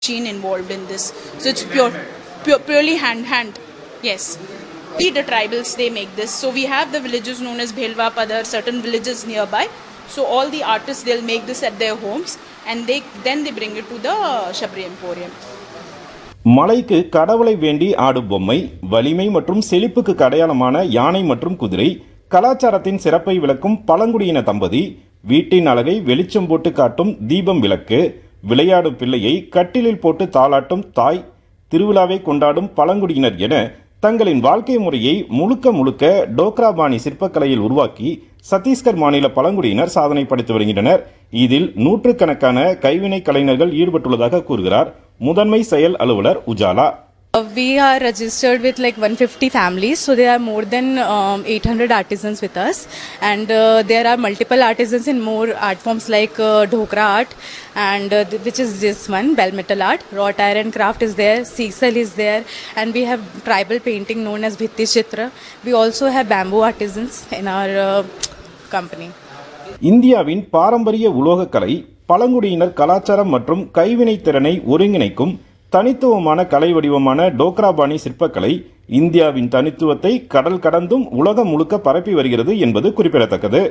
machine involved in this. So it's pure, pure purely hand hand. Yes. We the tribals they make this. So we have the villages known as Bhelwa Padar, certain villages nearby. So all the artists they'll make this at their homes and they then they bring it to the Shabri Emporium. மலைக்கு கடவுளை வேண்டி ஆடும் பொம்மை வலிமை மற்றும் செழிப்புக்கு அடையாளமான யானை மற்றும் குதிரை கலாச்சாரத்தின் சிறப்பை விளக்கும் பழங்குடியின தம்பதி வீட்டின் அழகை வெளிச்சம் போட்டு காட்டும் தீபம் விளக்கு விளையாடும் பிள்ளையை கட்டிலில் போட்டு தாளாட்டும் தாய் திருவிழாவை கொண்டாடும் பழங்குடியினர் என தங்களின் வாழ்க்கை முறையை முழுக்க முழுக்க டோக்ராபாணி சிற்பக்கலையில் உருவாக்கி சத்தீஸ்கர் மாநில பழங்குடியினர் சாதனை படைத்து வருகின்றனர் இதில் நூற்றுக்கணக்கான கைவினை கலைஞர்கள் ஈடுபட்டுள்ளதாக கூறுகிறார் முதன்மை செயல் அலுவலர் Ujala Uh, We are registered with like 150 families, so there are more than um, 800 artisans with us, and uh, there are multiple artisans in more art forms like uh, dhokra art, and uh, th- which is this one, bell metal art. Wrought iron craft is there, sisal is there, and we have tribal painting known as bhitti chitra. We also have bamboo artisans in our uh, company. இந்தியாவின் பாரம்பரிய உலோகக்கலை பழங்குடியினர் கலாச்சாரம் மற்றும் கைவினைத் திறனை ஒருங்கிணைக்கும் தனித்துவமான கலை வடிவமான டோக்ராபாணி சிற்பக்கலை இந்தியாவின் தனித்துவத்தை கடல் கடந்தும் உலகம் முழுக்க பரப்பி வருகிறது என்பது குறிப்பிடத்தக்கது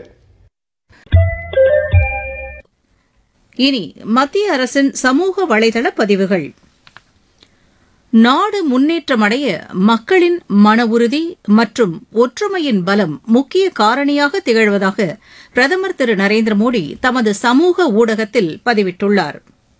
இனி மத்திய அரசின் சமூக வலைதள பதிவுகள் நாடு முன்னேற்றமடைய மக்களின் மன உறுதி மற்றும் ஒற்றுமையின் பலம் முக்கிய காரணியாக திகழ்வதாக பிரதமர் திரு நரேந்திர மோடி தமது சமூக ஊடகத்தில் பதிவிட்டுள்ளார்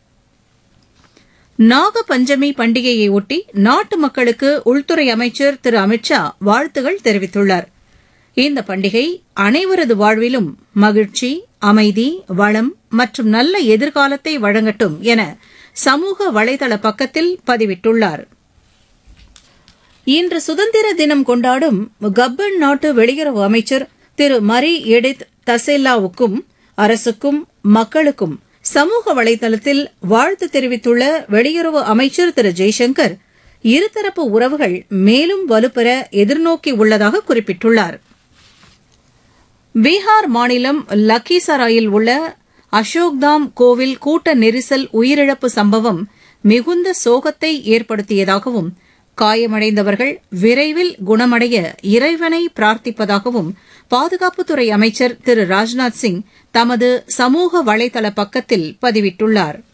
நாக பஞ்சமி பண்டிகையை ஒட்டி நாட்டு மக்களுக்கு உள்துறை அமைச்சர் திரு அமித்ஷா வாழ்த்துகள் தெரிவித்துள்ளார் இந்த பண்டிகை அனைவரது வாழ்விலும் மகிழ்ச்சி அமைதி வளம் மற்றும் நல்ல எதிர்காலத்தை வழங்கட்டும் என சமூக வலைதள பக்கத்தில் பதிவிட்டுள்ளார் இன்று சுதந்திர தினம் கொண்டாடும் கப்பன் நாட்டு வெளியுறவு அமைச்சர் திரு மரி எடித் தசேல்லாவுக்கும் அரசுக்கும் மக்களுக்கும் சமூக வலைதளத்தில் வாழ்த்து தெரிவித்துள்ள வெளியுறவு அமைச்சர் திரு ஜெய்சங்கர் இருதரப்பு உறவுகள் மேலும் வலுப்பெற எதிர்நோக்கி உள்ளதாக குறிப்பிட்டுள்ளார் பீகார் மாநிலம் லக்கிசராயில் உள்ள அசோக்தாம் கோவில் கூட்ட நெரிசல் உயிரிழப்பு சம்பவம் மிகுந்த சோகத்தை ஏற்படுத்தியதாகவும் காயமடைந்தவர்கள் விரைவில் குணமடைய இறைவனை பிரார்த்திப்பதாகவும் பாதுகாப்புத்துறை அமைச்சர் திரு ராஜ்நாத் சிங் தமது சமூக வலைதள பக்கத்தில் பதிவிட்டுள்ளார்